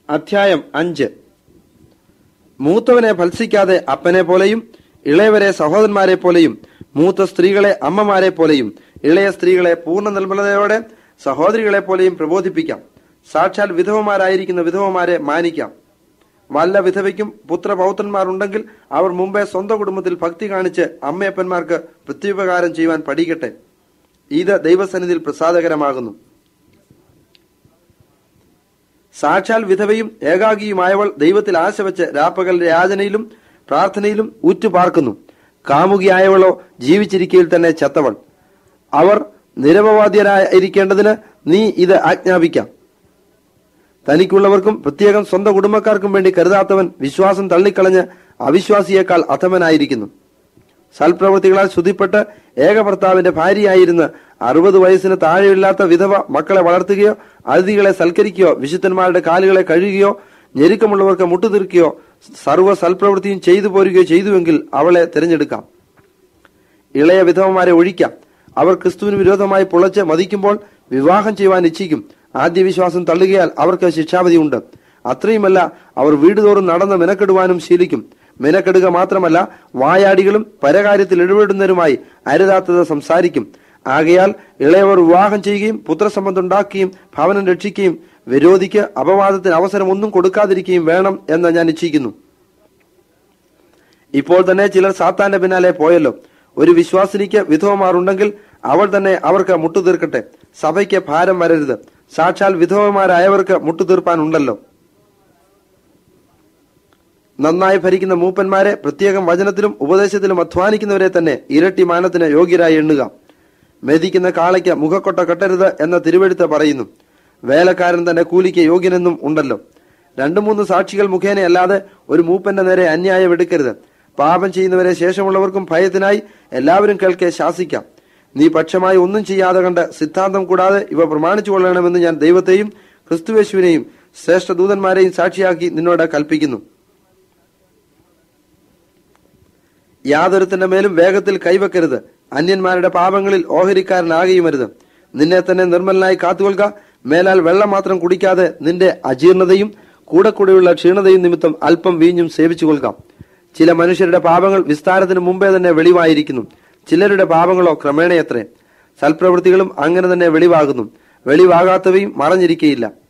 അധ്യായം അഞ്ച് മൂത്തവനെ ഭത്സിക്കാതെ അപ്പനെ പോലെയും ഇളയവരെ സഹോദരന്മാരെ പോലെയും മൂത്ത സ്ത്രീകളെ അമ്മമാരെ പോലെയും ഇളയ സ്ത്രീകളെ പൂർണ്ണ നിർമ്മലതയോടെ സഹോദരികളെ പോലെയും പ്രബോധിപ്പിക്കാം സാക്ഷാൽ വിധവമാരായിരിക്കുന്ന വിധവമാരെ മാനിക്കാം വല്ല വിധവയ്ക്കും പുത്രപൗത്രന്മാരുണ്ടെങ്കിൽ അവർ മുമ്പേ സ്വന്തം കുടുംബത്തിൽ ഭക്തി കാണിച്ച് അമ്മയപ്പന്മാർക്ക് പ്രത്യുപകാരം ചെയ്യുവാൻ പഠിക്കട്ടെ ഇത് ദൈവസന്നിധിയിൽ പ്രസാദകരമാകുന്നു സാക്ഷാൽ വിധവയും ഏകാഗിയുമായവൾ ദൈവത്തിൽ ആശ വെച്ച് രാപ്പകൽ യാചനയിലും പ്രാർത്ഥനയിലും ഉറ്റുപാർക്കുന്നു കാമുകിയായവളോ ജീവിച്ചിരിക്കയിൽ തന്നെ ചത്തവൾ അവർ നിരപവാദ്യരായിരിക്കേണ്ടതിന് നീ ഇത് ആജ്ഞാപിക്കാം തനിക്കുള്ളവർക്കും പ്രത്യേകം സ്വന്തം കുടുംബക്കാർക്കും വേണ്ടി കരുതാത്തവൻ വിശ്വാസം തള്ളിക്കളഞ്ഞ് അവിശ്വാസിയേക്കാൾ അധമനായിരിക്കുന്നു സൽപ്രവൃത്തികളാൽ ശുദ്ധിപ്പെട്ട് ഏകഭർത്താവിന്റെ ഭാര്യയായിരുന്ന് അറുപത് വയസ്സിന് താഴെയില്ലാത്ത വിധവ മക്കളെ വളർത്തുകയോ അതിഥികളെ സൽക്കരിക്കുകയോ വിശുദ്ധന്മാരുടെ കാലുകളെ കഴുകുകയോ ഞെരുക്കമുള്ളവർക്ക് മുട്ടുതീർക്കുകയോ സർവ്വ സൽപ്രവൃത്തിയും ചെയ്തു പോരുകയോ ചെയ്തുവെങ്കിൽ അവളെ തിരഞ്ഞെടുക്കാം ഇളയ വിധവമാരെ ഒഴിക്കാം അവർ ക്രിസ്തുവിന് വിരോധമായി പുളച്ച് മതിക്കുമ്പോൾ വിവാഹം ചെയ്യുവാൻ ഇച്ഛിക്കും ആദ്യ വിശ്വാസം തള്ളുകയാൽ അവർക്ക് ശിക്ഷാവധിയുണ്ട് അത്രയുമല്ല അവർ വീടുതോറും നടന്ന് മെനക്കെടുവാനും ശീലിക്കും മെനക്കെടുക മാത്രമല്ല വായാടികളും പരകാര്യത്തിൽ ഇടപെടുന്നവരുമായി അരുതാത്തത് സംസാരിക്കും ആകയാൽ ഇളയവർ വിവാഹം ചെയ്യുകയും പുത്രസംബന്ധം ഉണ്ടാക്കുകയും ഭവനം രക്ഷിക്കുകയും വിരോധിക്ക് അപവാദത്തിന് അവസരം ഒന്നും കൊടുക്കാതിരിക്കുകയും വേണം എന്ന് ഞാൻ ഇച്ഛിക്കുന്നു ഇപ്പോൾ തന്നെ ചിലർ സാത്താന്റെ പിന്നാലെ പോയല്ലോ ഒരു വിശ്വാസിനിക്ക് വിധവമാരുണ്ടെങ്കിൽ അവൾ തന്നെ അവർക്ക് മുട്ടുതീർക്കട്ടെ സഭയ്ക്ക് ഭാരം വരരുത് സാക്ഷാൽ വിധവമാരായവർക്ക് മുട്ടുതീർപ്പാനുണ്ടല്ലോ നന്നായി ഭരിക്കുന്ന മൂപ്പന്മാരെ പ്രത്യേകം വചനത്തിലും ഉപദേശത്തിലും അധ്വാനിക്കുന്നവരെ തന്നെ ഇരട്ടി മാനത്തിന് യോഗ്യരായി എണ്ണുക മെതിക്കുന്ന കാളയ്ക്ക് മുഖക്കൊട്ട കെട്ടരുത് എന്ന തിരുവെടുത്ത് പറയുന്നു വേലക്കാരൻ തന്നെ കൂലിക്ക് യോഗ്യനെന്നും ഉണ്ടല്ലോ രണ്ടു മൂന്ന് സാക്ഷികൾ മുഖേനയല്ലാതെ ഒരു മൂപ്പന്റെ നേരെ അന്യായം എടുക്കരുത് പാപം ചെയ്യുന്നവരെ ശേഷമുള്ളവർക്കും ഭയത്തിനായി എല്ലാവരും കേൾക്കെ ശാസിക്കാം നീ പക്ഷമായി ഒന്നും ചെയ്യാതെ കണ്ട് സിദ്ധാന്തം കൂടാതെ ഇവ പ്രമാണിച്ചു കൊള്ളണമെന്ന് ഞാൻ ദൈവത്തെയും ക്രിസ്തുവേശുവിനെയും ശ്രേഷ്ഠ ദൂതന്മാരെയും സാക്ഷിയാക്കി നിന്നോട് കൽപ്പിക്കുന്നു യാതൊരുത്തിന്റെ മേലും വേഗത്തിൽ കൈവെക്കരുത് അന്യന്മാരുടെ പാപങ്ങളിൽ ഓഹരിക്കാരനാകുമരുത് നിന്നെ തന്നെ നിർമ്മലനായി കാത്തുകൊള്ളുക മേലാൽ വെള്ളം മാത്രം കുടിക്കാതെ നിന്റെ അജീർണതയും കൂടെ കൂടെയുള്ള ക്ഷീണതയും നിമിത്തം അല്പം വീഞ്ഞും സേവിച്ചു കൊള്ളുക ചില മനുഷ്യരുടെ പാപങ്ങൾ വിസ്താരത്തിന് മുമ്പേ തന്നെ വെളിവായിരിക്കുന്നു ചിലരുടെ പാപങ്ങളോ ക്രമേണയത്രേ സൽപ്രവൃത്തികളും അങ്ങനെ തന്നെ വെളിവാകുന്നു വെളിവാകാത്തവയും മറഞ്ഞിരിക്കയില്ല